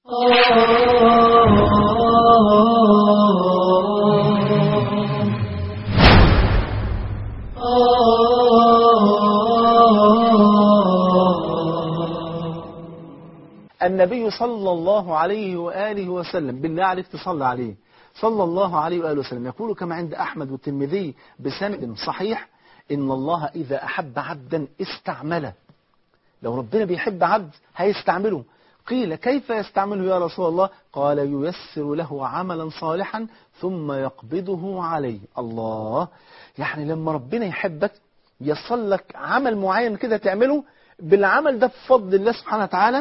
النبي صلى الله عليه وآله وسلم بالله عليك تصلى عليه صلى الله عليه وآله وسلم يقول كما عند أحمد والترمذي بسند صحيح إن الله إذا أحب عبدا استعمله لو ربنا بيحب عبد هيستعمله قيل كيف يستعمله يا رسول الله قال ييسر له عملا صالحا ثم يقبضه عليه الله يعني لما ربنا يحبك يصل لك عمل معين كده تعمله بالعمل ده بفضل الله سبحانه وتعالى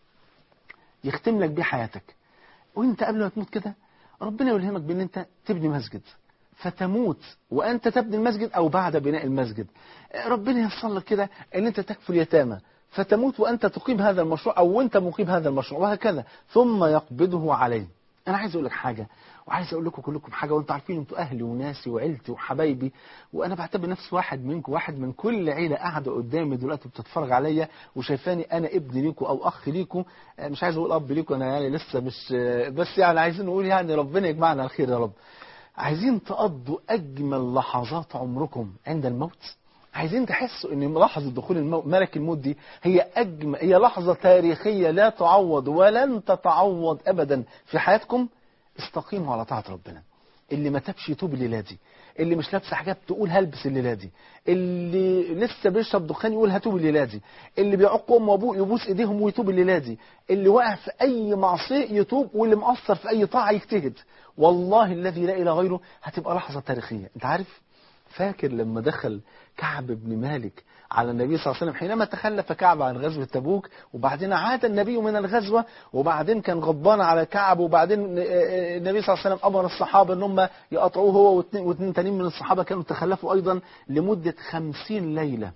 يختم لك بيه حياتك وانت قبل ما تموت كده ربنا يلهمك بان انت تبني مسجد فتموت وانت تبني المسجد او بعد بناء المسجد ربنا ييسر لك كده ان انت تكفل يتامى فتموت وانت تقيم هذا المشروع او وانت مقيم هذا المشروع وهكذا ثم يقبضه عليه انا عايز اقول لك حاجه وعايز اقول لكم كلكم حاجه وانتم عارفين انتوا اهلي وناسي وعيلتي وحبايبي وانا بعتبر نفسي واحد منكم واحد من كل عيله قاعده قدامي دلوقتي بتتفرج عليا وشايفاني انا ابن ليكم او اخ ليكم مش عايز اقول اب ليكم انا يعني لسه مش بس يعني عايزين نقول يعني ربنا يجمعنا على الخير يا رب عايزين تقضوا اجمل لحظات عمركم عند الموت عايزين تحسوا ان لحظة دخول الموت ملك الموت دي هي أجمل هي لحظة تاريخية لا تعوض ولن تتعوض أبدا في حياتكم استقيموا على طاعة ربنا اللي ما تبش يتوب الليلة دي اللي مش لابسه حجاب تقول هلبس الليلة دي اللي لسه بيشرب دخان يقول هتوب الليلة دي اللي بيعق امه وابوه يبوس ايديهم ويتوب الليلة دي اللي واقع في اي معصيه يتوب واللي مقصر في اي طاعه يجتهد والله الذي لا اله غيره هتبقى لحظه تاريخيه انت عارف فاكر لما دخل كعب بن مالك على النبي صلى الله عليه وسلم حينما تخلف كعب عن غزوة تبوك وبعدين عاد النبي من الغزوة وبعدين كان غضبان على كعب وبعدين النبي صلى الله عليه وسلم أمر الصحابة أن هم يقطعوه هو واثنين, واثنين تانيين من الصحابة كانوا تخلفوا أيضا لمدة خمسين ليلة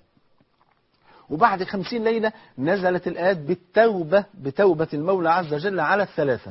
وبعد خمسين ليلة نزلت الآيات بالتوبة بتوبة المولى عز وجل على الثلاثة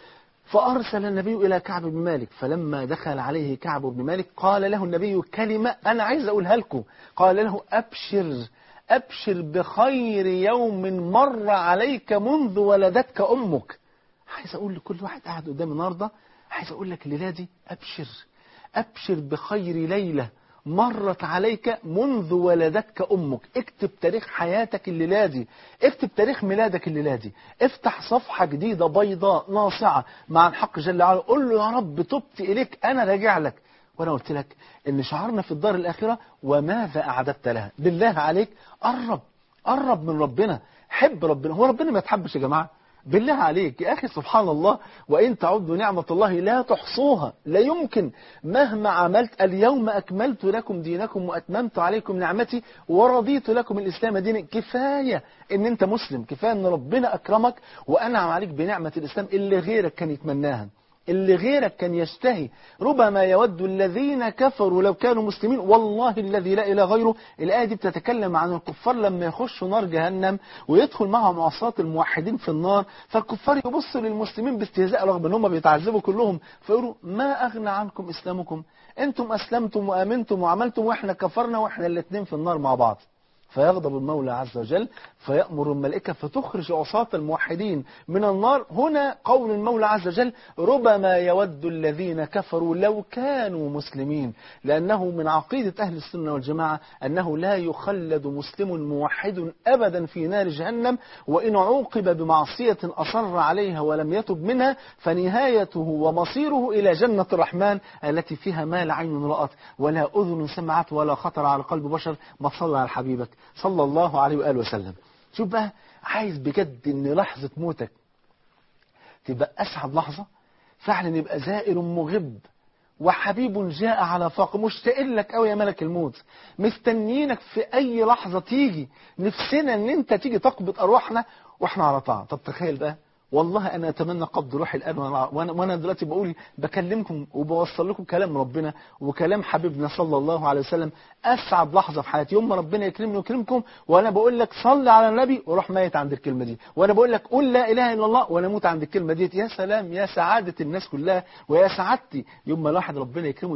فأرسل النبي إلى كعب بن مالك فلما دخل عليه كعب بن مالك قال له النبي كلمة أنا عايز أقولها لكم قال له أبشر أبشر بخير يوم مر عليك منذ ولدتك أمك عايز أقول لكل واحد قاعد قدامي النهاردة عايز أقول لك الليلة دي أبشر أبشر بخير ليلة مرت عليك منذ ولدتك أمك اكتب تاريخ حياتك الليلة دي اكتب تاريخ ميلادك الليلة دي افتح صفحة جديدة بيضاء ناصعة مع الحق جل وعلا قل له يا رب تبت إليك أنا راجع لك وأنا قلت لك إن شعارنا في الدار الآخرة وماذا أعددت لها بالله عليك قرب قرب من ربنا حب ربنا هو ربنا ما يتحبش يا جماعة بالله عليك يا أخي سبحان الله وإن تعدوا نعمة الله لا تحصوها لا يمكن مهما عملت اليوم أكملت لكم دينكم وأتممت عليكم نعمتي ورضيت لكم الإسلام دينا كفاية إن أنت مسلم كفاية إن ربنا أكرمك وأنعم عليك بنعمة الإسلام اللي غيرك كان يتمناها اللي غيرك كان يشتهي ربما يود الذين كفروا لو كانوا مسلمين والله الذي لا إله غيره الآية دي بتتكلم عن الكفار لما يخشوا نار جهنم ويدخل معهم عصاة الموحدين في النار فالكفار يبصوا للمسلمين باستهزاء رغم ان هم بيتعذبوا كلهم فيقولوا ما أغنى عنكم إسلامكم أنتم أسلمتم وآمنتم وعملتم وإحنا كفرنا وإحنا الاثنين في النار مع بعض فيغضب المولى عز وجل فيأمر الملائكة فتخرج عصاة الموحدين من النار هنا قول المولى عز وجل ربما يود الذين كفروا لو كانوا مسلمين لأنه من عقيدة أهل السنة والجماعة أنه لا يخلد مسلم موحد أبدا في نار جهنم وإن عوقب بمعصية أصر عليها ولم يتب منها فنهايته ومصيره إلى جنة الرحمن التي فيها ما لا عين رأت ولا أذن سمعت ولا خطر على قلب بشر ما صلى على حبيبك صلى الله عليه وآله وسلم شوف بقى عايز بجد ان لحظة موتك تبقى أسعد لحظة فعلا يبقى زائر مغب وحبيب جاء على فاق مشتاق لك قوي يا ملك الموت مستنيينك في أي لحظة تيجي نفسنا ان انت تيجي تقبض أرواحنا واحنا على طاعة طب تخيل بقى والله أنا أتمنى قبض روحي الآن وأنا, وأنا دلوقتي بقول بكلمكم وبوصل لكم كلام ربنا وكلام حبيبنا صلى الله عليه وسلم أسعد لحظة في حياتي يوم ما ربنا يكرمني ويكرمكم وأنا بقول لك صل على النبي وروح ميت عند الكلمة دي وأنا بقول لك قول لا إله إلا الله وأنا أموت عند الكلمة دي يا سلام يا سعادة الناس كلها ويا سعادتي يوم ما الواحد ربنا يكرمه